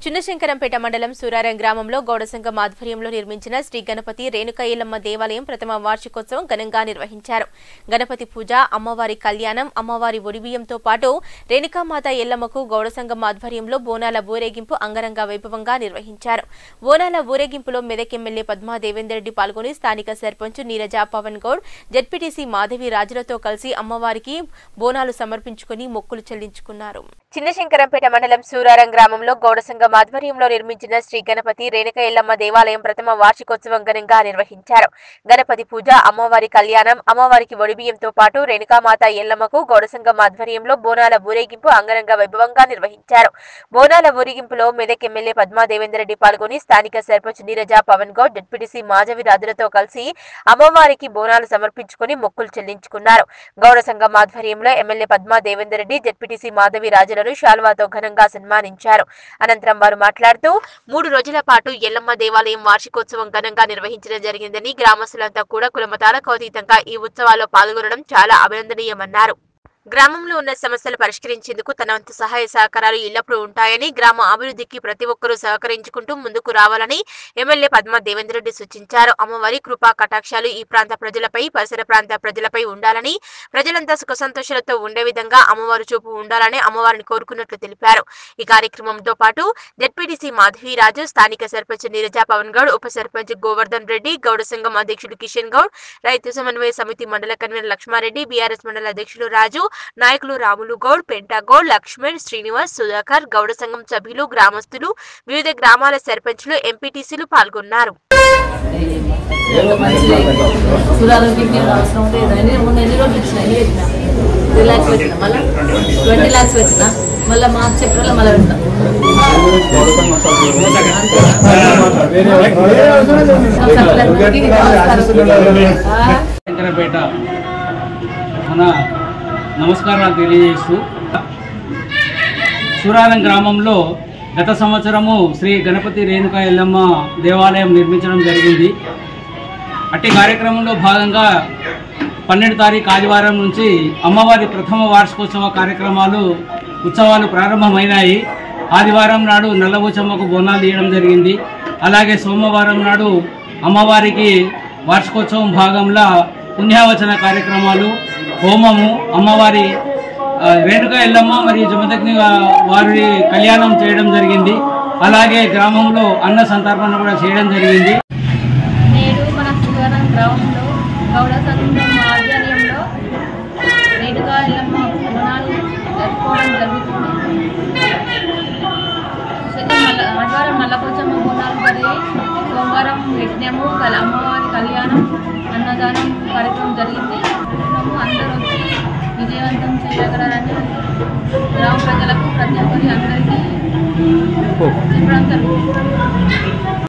చిన్నశంకరంపేట మండలం సూరారం గ్రామంలో గౌడ సంఘం ఆధ్వర్యంలో నిర్మించిన శ్రీ గణపతి రేణుక ఎల్లమ్మ దేవాలయం ప్రథమ వార్షికోత్సవం ఘనంగా నిర్వహించారు గణపతి పూజ అమ్మవారి కళ్యాణం అమ్మవారి ఒడిబియ్యంతో పాటు రేణుకామాత ఎల్లమ్మకు గౌడ సంఘం ఆధ్వర్యంలో బోనాల ఊరేగింపు అంగరంగ వైభవంగా నిర్వహించారు బోనాల ఊరేగింపులో మెదక్ ఎమ్మెల్యే పద్మా దేవేందర్ రెడ్డి పాల్గొని స్థానిక సర్పంచ్ నీరజ పవన్ గౌడ్ జడ్పీటీసీ మాధవి రాజులతో కలిసి అమ్మవారికి బోనాలు సమర్పించుకుని మొక్కులు చెల్లించుకున్నారు చిన్నశంకరంపేట మండలం సూరారం గ్రామంలో గౌడ సంఘం ఆధ్వర్యంలో నిర్మించిన శ్రీ గణపతి రేణుక ఎల్లమ్మ దేవాలయం ప్రథమ వార్షికోత్సవం ఘనంగా నిర్వహించారు గణపతి పూజ అమ్మవారి కళ్యాణం అమ్మవారికి ఒడిబియ్యంతో పాటు రేణుకామాత ఎల్లమ్మకు గౌడ సంఘం ఆధ్వర్యంలో బోనాల ఊరేగింపు అంగరంగ వైభవంగా నిర్వహించారు బోనాల ఊరేగింపులో మెదక్ ఎమ్మెల్యే పద్మా దేవేందర్ రెడ్డి పాల్గొని స్థానిక సర్పంచ్ నీరజ పవన్ గౌడ్ డిప్యూటీసీ మాధవి రాజులతో కలిసి అమ్మవారికి బోనాలు సమర్పించుకుని మొక్కులు చెల్లించుకున్నారు గౌడ సంఘం ఆధ్వర్యంలో ఎమ్మెల్యే పద్మా దేవేందర్ రెడ్డి జడ్పీటీసీ మాధవి రాజులను శాల్వాతో ఘనంగా సన్మానించారు అనంతరం వారు మాట్లాడుతూ మూడు రోజుల పాటు ఎల్లమ్మ దేవాలయం వార్షికోత్సవం ఘనంగా నిర్వహించడం జరిగిందని గ్రామస్తులంతా కూడా కులమతాలకు అతీతంగా ఈ ఉత్సవాల్లో పాల్గొనడం చాలా అభినందనీయమన్నారు గ్రామంలో ఉన్న సమస్యలు పరిష్కరించేందుకు తన వంతు సహాయ సహకారాలు ఎల్లప్పుడూ ఉంటాయని గ్రామ అభివృద్ధికి ప్రతి ఒక్కరూ సహకరించుకుంటూ ముందుకు రావాలని ఎమ్మెల్యే పద్మా దేవేందర్ రెడ్డి సూచించారు అమ్మవారి కృపా కటాక్షాలు ఈ ప్రాంత ప్రజలపై పరిసర ప్రాంత ప్రజలపై ఉండాలని ప్రజలంతా సుఖ సంతోషాలతో ఉండే విధంగా అమ్మవారి చూపు ఉండాలని అమ్మవారిని కోరుకున్నట్లు తెలిపారు ఈ కార్యక్రమంతో పాటు జెడ్పీటీసీ మాధవి రాజు స్థానిక సర్పంచ్ నీరజ పవన్ గౌడ్ ఉప సర్పంచ్ గోవర్ధన్ రెడ్డి గౌడ సంఘం అధ్యక్షుడు కిషన్ గౌడ్ రైతు సమన్వయ సమితి మండల కన్వీనర్ లక్ష్మారెడ్డి బీఆర్ఎస్ మండల అధ్యక్షులు రాజు నాయకులు రాములు గౌడ్ పెంటా గౌడ్ లక్ష్మణ్ శ్రీనివాస్ సుధాకర్ గౌడ సంఘం సభ్యులు గ్రామస్తులు వివిధ గ్రామాల సర్పంచ్లు ఎంపీటీసీలు పాల్గొన్నారు సురారోగ్యం అవసరం లేదని మొన్న ఎన్ని రోజులు ఇచ్చిన ఎన్ని పెట్టిన త్రీ ల్యాక్స్ పెట్టిన మళ్ళీ ట్వంటీ ల్యాక్స్ పెట్టిన మళ్ళీ మార్చ్ ఏప్రిల్ మళ్ళీ పెడతా సభ్యులందరికీ నమస్కారం. ఆ, శంకరపేట మన నమస్కారాలు తెలియజేస్తూ సూరారం గ్రామంలో గత సంవత్సరము శ్రీ గణపతి రేణుక ఎల్లమ్మ దేవాలయం నిర్మించడం జరిగింది అట్టి కార్యక్రమంలో భాగంగా పన్నెండు తారీఖు ఆదివారం నుంచి అమ్మవారి ప్రథమ వార్షికోత్సవ కార్యక్రమాలు ఉత్సవాలు ప్రారంభమైనాయి ఆదివారం నాడు నల్లబోచమ్మకు బోనాలు తీయడం జరిగింది అలాగే సోమవారం నాడు అమ్మవారికి వార్షికోత్సవం భాగంలో పుణ్యావచన కార్యక్రమాలు హోమము అమ్మవారి ఆ, రేణుక ఎల్లమ్మ మరియు జమదగ్ని వారి కళ్యాణం చేయడం జరిగింది అలాగే గ్రామంలో అన్న సంతర్పణ కూడా చేయడం జరిగింది నేడు మన సువరం గ్రామంలో గౌడ సంఘం ఆధ్వర్యంలో రేణుగా ఎల్లమ్మ బోనాలు జరుపుకోవడం జరుగుతుంది శని మల్ల ఆదివారం మల్లకొచ్చమ్మ బోనాలు జరిగాయి సోమవారం యజ్ఞము కల అమ్మవారి కళ్యాణం అన్నదానం కార్యక్రమం జరిగింది మేము అందరూ వచ్చి విజయవంతం చేయగలరని గ్రామ ప్రజలకు ప్రతి ఒక్కరి అందరికీ చెప్పడం జరుగుతుంది